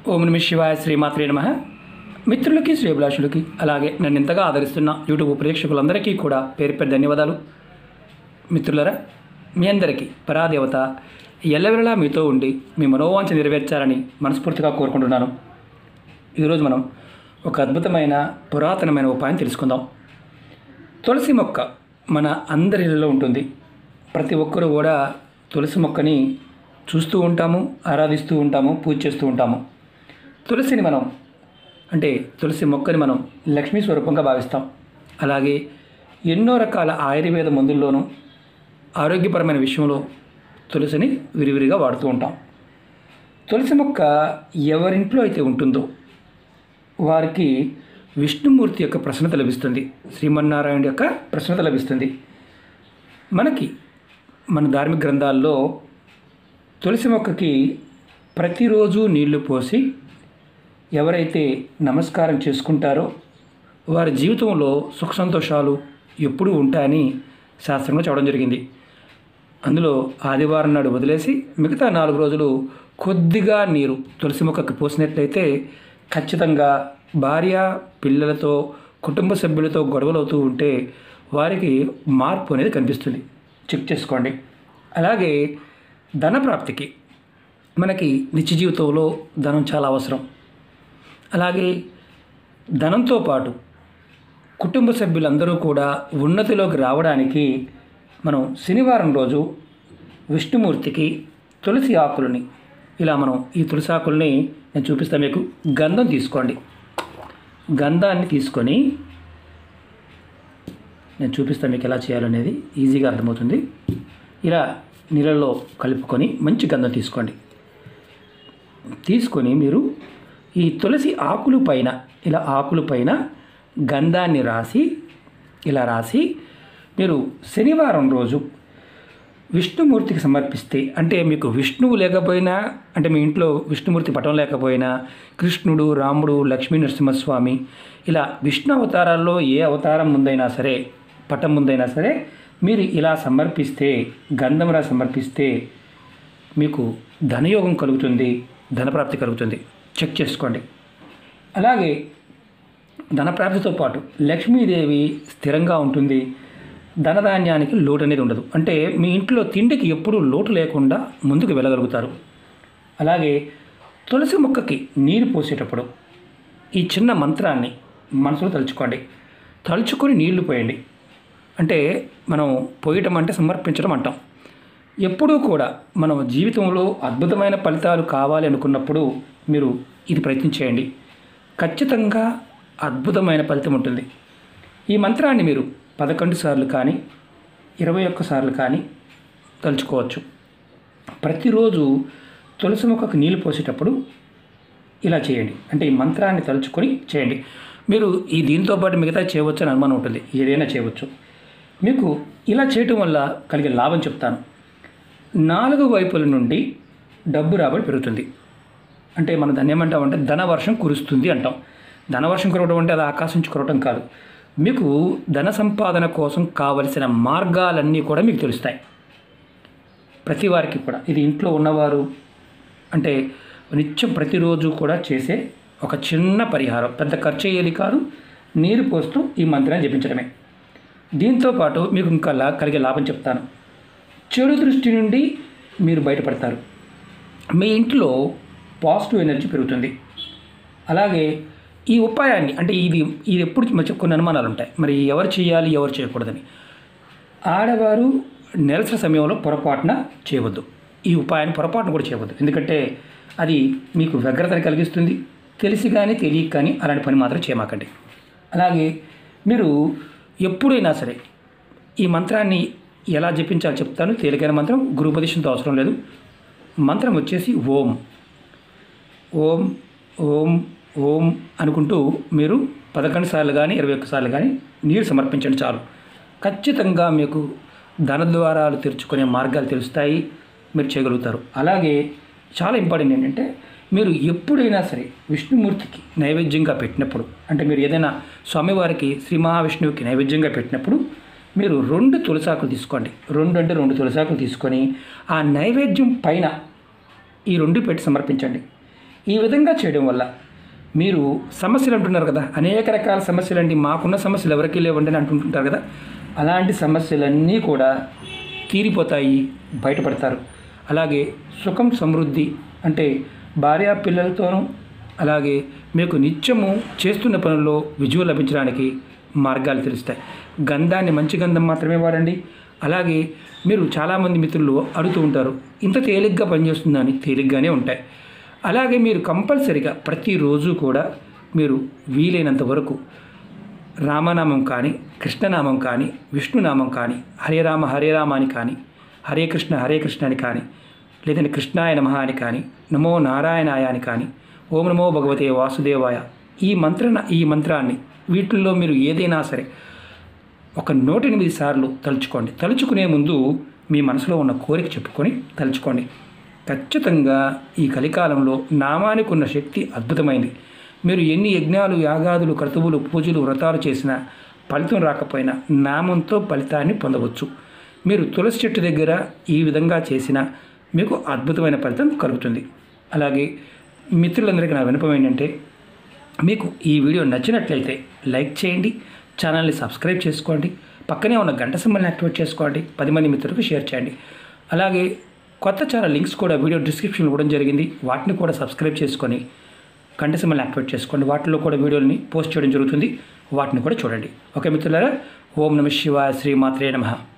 ఓం నమ శివాయ శ్రీమాత్రే నమ మిత్రులకి శ్రేభిలాషులకి అలాగే నన్ను ఇంతగా ఆదరిస్తున్న యూట్యూబ్ ప్రేక్షకులందరికీ కూడా పేరు పేరు ధన్యవాదాలు మిత్రులరా మీ అందరికీ పరాదేవత ఎల్లవెల్లలా మీతో ఉండి మీ మనోవాంఛ నెరవేర్చాలని మనస్ఫూర్తిగా కోరుకుంటున్నాను ఈరోజు మనం ఒక అద్భుతమైన పురాతనమైన ఉపాయం తెలుసుకుందాం తులసి మొక్క మన అందరి ఇళ్ళలో ఉంటుంది ప్రతి ఒక్కరూ కూడా తులసి మొక్కని చూస్తూ ఉంటాము ఆరాధిస్తూ ఉంటాము పూజ చేస్తూ ఉంటాము తులసిని మనం అంటే తులసి మొక్కని మనం లక్ష్మీ స్వరూపంగా భావిస్తాం అలాగే ఎన్నో రకాల ఆయుర్వేద మందుల్లోనూ ఆరోగ్యపరమైన విషయంలో తులసిని విరివిరిగా వాడుతూ ఉంటాం తులసి మొక్క ఎవరింట్లో అయితే ఉంటుందో వారికి విష్ణుమూర్తి యొక్క ప్రసన్నత లభిస్తుంది శ్రీమన్నారాయణ యొక్క ప్రసన్నత లభిస్తుంది మనకి మన ధార్మిక గ్రంథాల్లో తులసి మొక్కకి ప్రతిరోజు నీళ్లు పోసి ఎవరైతే నమస్కారం చేసుకుంటారో వారి జీవితంలో సుఖ సంతోషాలు ఎప్పుడూ ఉంటాయని శాస్త్రంలో చెప్పడం జరిగింది అందులో ఆదివారం నాడు వదిలేసి మిగతా నాలుగు రోజులు కొద్దిగా నీరు తులసి మొక్కకి పోసినట్లయితే ఖచ్చితంగా భార్య పిల్లలతో కుటుంబ సభ్యులతో గొడవలు అవుతూ ఉంటే వారికి మార్పు అనేది కనిపిస్తుంది చెక్ చేసుకోండి అలాగే ధన ప్రాప్తికి మనకి నిత్య జీవితంలో ధనం చాలా అవసరం అలాగే ధనంతో పాటు కుటుంబ సభ్యులందరూ కూడా ఉన్నతిలోకి రావడానికి మనం శనివారం రోజు విష్ణుమూర్తికి తులసి ఆకులని ఇలా మనం ఈ తులసి ఆకుల్ని నేను చూపిస్తాను మీకు గంధం తీసుకోండి గంధాన్ని తీసుకొని నేను చూపిస్తాను మీకు ఎలా చేయాలనేది ఈజీగా అర్థమవుతుంది ఇలా నీళ్ళలో కలుపుకొని మంచి గంధం తీసుకోండి తీసుకొని మీరు ఈ తులసి ఆకులు పైన ఇలా ఆకులు పైన గంధాన్ని రాసి ఇలా రాసి మీరు శనివారం రోజు విష్ణుమూర్తికి సమర్పిస్తే అంటే మీకు విష్ణువు లేకపోయినా అంటే మీ ఇంట్లో విష్ణుమూర్తి పటం లేకపోయినా కృష్ణుడు రాముడు లక్ష్మీ నరసింహస్వామి ఇలా విష్ణు అవతారాల్లో ఏ అవతారం ముందైనా సరే పటం ముందైనా సరే మీరు ఇలా సమర్పిస్తే గంధంరా సమర్పిస్తే మీకు ధనయోగం కలుగుతుంది ధనప్రాప్తి కలుగుతుంది చెక్ చేసుకోండి అలాగే ధనప్రాప్తితో పాటు లక్ష్మీదేవి స్థిరంగా ఉంటుంది ధనధాన్యానికి లోటు అనేది ఉండదు అంటే మీ ఇంట్లో తిండికి ఎప్పుడూ లోటు లేకుండా ముందుకు వెళ్ళగలుగుతారు అలాగే తులసి మొక్కకి నీరు పోసేటప్పుడు ఈ చిన్న మంత్రాన్ని మనసులో తలుచుకోండి తలుచుకొని నీళ్లు పోయండి అంటే మనం పోయటం అంటే సమర్పించడం అంటాం ఎప్పుడూ కూడా మనం జీవితంలో అద్భుతమైన ఫలితాలు కావాలి అనుకున్నప్పుడు మీరు ఇది ప్రయత్నం చేయండి ఖచ్చితంగా అద్భుతమైన ఫలితం ఉంటుంది ఈ మంత్రాన్ని మీరు పదకొండు సార్లు కానీ ఇరవై ఒక్క సార్లు కానీ తలుచుకోవచ్చు ప్రతిరోజు తులసి మొక్కకు నీళ్ళు పోసేటప్పుడు ఇలా చేయండి అంటే ఈ మంత్రాన్ని తలుచుకొని చేయండి మీరు ఈ దీంతో పాటు మిగతా చేయవచ్చు అని అనుమానం ఉంటుంది ఏదైనా చేయవచ్చు మీకు ఇలా చేయటం వల్ల కలిగే లాభం చెప్తాను నాలుగు వైపుల నుండి డబ్బు రాబడి పెరుగుతుంది అంటే మనం దాన్ని ఏమంటామంటే ధనవర్షం కురుస్తుంది అంటాం ధనవర్షం కురవడం అంటే అది ఆకాశం నుంచి కురవడం కాదు మీకు ధన సంపాదన కోసం కావలసిన మార్గాలన్నీ కూడా మీకు తెలుస్తాయి ప్రతి వారికి కూడా ఇది ఇంట్లో ఉన్నవారు అంటే నిత్యం ప్రతిరోజు కూడా చేసే ఒక చిన్న పరిహారం పెద్ద ఖర్చు అయ్యేది కాదు నీరు పోస్తూ ఈ మంత్రాన్ని జపించడమే దీంతో పాటు మీకు ఇంకా లా కలిగే లాభం చెప్తాను చెడు దృష్టి నుండి మీరు బయటపడతారు మీ ఇంట్లో పాజిటివ్ ఎనర్జీ పెరుగుతుంది అలాగే ఈ ఉపాయాన్ని అంటే ఇది ఇది ఎప్పుడు మంచి కొన్ని అనుమానాలు ఉంటాయి మరి ఎవరు చేయాలి ఎవరు చేయకూడదని ఆడవారు నెలసరి సమయంలో పొరపాటున చేయవద్దు ఈ ఉపాయాన్ని పొరపాటున కూడా చేయవద్దు ఎందుకంటే అది మీకు వ్యగ్రతని కలిగిస్తుంది తెలిసి కానీ తెలియక కానీ అలాంటి పని మాత్రం చేయమాకండి అలాగే మీరు ఎప్పుడైనా సరే ఈ మంత్రాన్ని ఎలా జపించాలో చెప్తాను తేలికైన మంత్రం గురుపదేశంతో అవసరం లేదు మంత్రం వచ్చేసి ఓం ఓం ఓం ఓం అనుకుంటూ మీరు పదకొండు సార్లు కానీ ఇరవై ఒక్క సార్లు కానీ నీరు సమర్పించండి చాలు ఖచ్చితంగా మీకు ధన ద్వారాలు తెరుచుకునే మార్గాలు తెలుస్తాయి మీరు చేయగలుగుతారు అలాగే చాలా ఇంపార్టెంట్ ఏంటంటే మీరు ఎప్పుడైనా సరే విష్ణుమూర్తికి నైవేద్యంగా పెట్టినప్పుడు అంటే మీరు ఏదైనా స్వామివారికి శ్రీ మహావిష్ణువుకి నైవేద్యంగా పెట్టినప్పుడు మీరు రెండు తులసాకులు తీసుకోండి రెండు అంటే రెండు తులసాకులు తీసుకొని ఆ నైవేద్యం పైన ఈ రెండు పెట్టి సమర్పించండి ఈ విధంగా చేయడం వల్ల మీరు సమస్యలు అంటున్నారు కదా అనేక రకాల సమస్యలు అండి మాకున్న సమస్యలు ఎవరికి లేవండి అని అంటుంటుంటారు కదా అలాంటి సమస్యలన్నీ కూడా తీరిపోతాయి బయటపడతారు అలాగే సుఖం సమృద్ధి అంటే భార్యా పిల్లలతోనూ అలాగే మీకు నిత్యము చేస్తున్న పనుల్లో విజయం లభించడానికి మార్గాలు తెలుస్తాయి గంధాన్ని మంచి గంధం మాత్రమే వాడండి అలాగే మీరు చాలామంది మిత్రులు అడుగుతూ ఉంటారు ఇంత తేలిగ్గా పనిచేస్తుందని తేలిగ్గానే ఉంటాయి అలాగే మీరు కంపల్సరిగా ప్రతిరోజు కూడా మీరు వీలైనంత వరకు రామనామం కానీ కృష్ణనామం కానీ విష్ణునామం కానీ హరే రామ హరే రామ అని కానీ హరే కృష్ణ హరే కృష్ణ అని కానీ లేదంటే కృష్ణాయ నమః అని కానీ నమో నారాయణాయ అని కానీ ఓం నమో భగవతే వాసుదేవాయ ఈ మంత్ర ఈ మంత్రాన్ని వీటిల్లో మీరు ఏదైనా సరే ఒక నూట ఎనిమిది సార్లు తలుచుకోండి తలుచుకునే ముందు మీ మనసులో ఉన్న కోరిక చెప్పుకొని తలుచుకోండి ఖచ్చితంగా ఈ కలికాలంలో నామానికి ఉన్న శక్తి అద్భుతమైంది మీరు ఎన్ని యజ్ఞాలు యాగాదులు క్రతువులు పూజలు వ్రతాలు చేసినా ఫలితం రాకపోయినా నామంతో ఫలితాన్ని పొందవచ్చు మీరు తులసి చెట్టు దగ్గర ఈ విధంగా చేసినా మీకు అద్భుతమైన ఫలితం కలుగుతుంది అలాగే మిత్రులందరికీ నా వినపం ఏంటంటే మీకు ఈ వీడియో నచ్చినట్లయితే లైక్ చేయండి ఛానల్ని సబ్స్క్రైబ్ చేసుకోండి పక్కనే ఉన్న గంట సింబల్ని యాక్టివేట్ చేసుకోండి పది మంది మిత్రులకు షేర్ చేయండి అలాగే కొత్త ఛానల్ లింక్స్ కూడా వీడియో డిస్క్రిప్షన్లో ఇవ్వడం జరిగింది వాటిని కూడా సబ్స్క్రైబ్ చేసుకొని గంట సింబల్ని యాక్టివేట్ చేసుకోండి వాటిలో కూడా వీడియోని పోస్ట్ చేయడం జరుగుతుంది వాటిని కూడా చూడండి ఓకే మిత్రులారా ఓం నమ శివాయ శ్రీమాత్రే నమః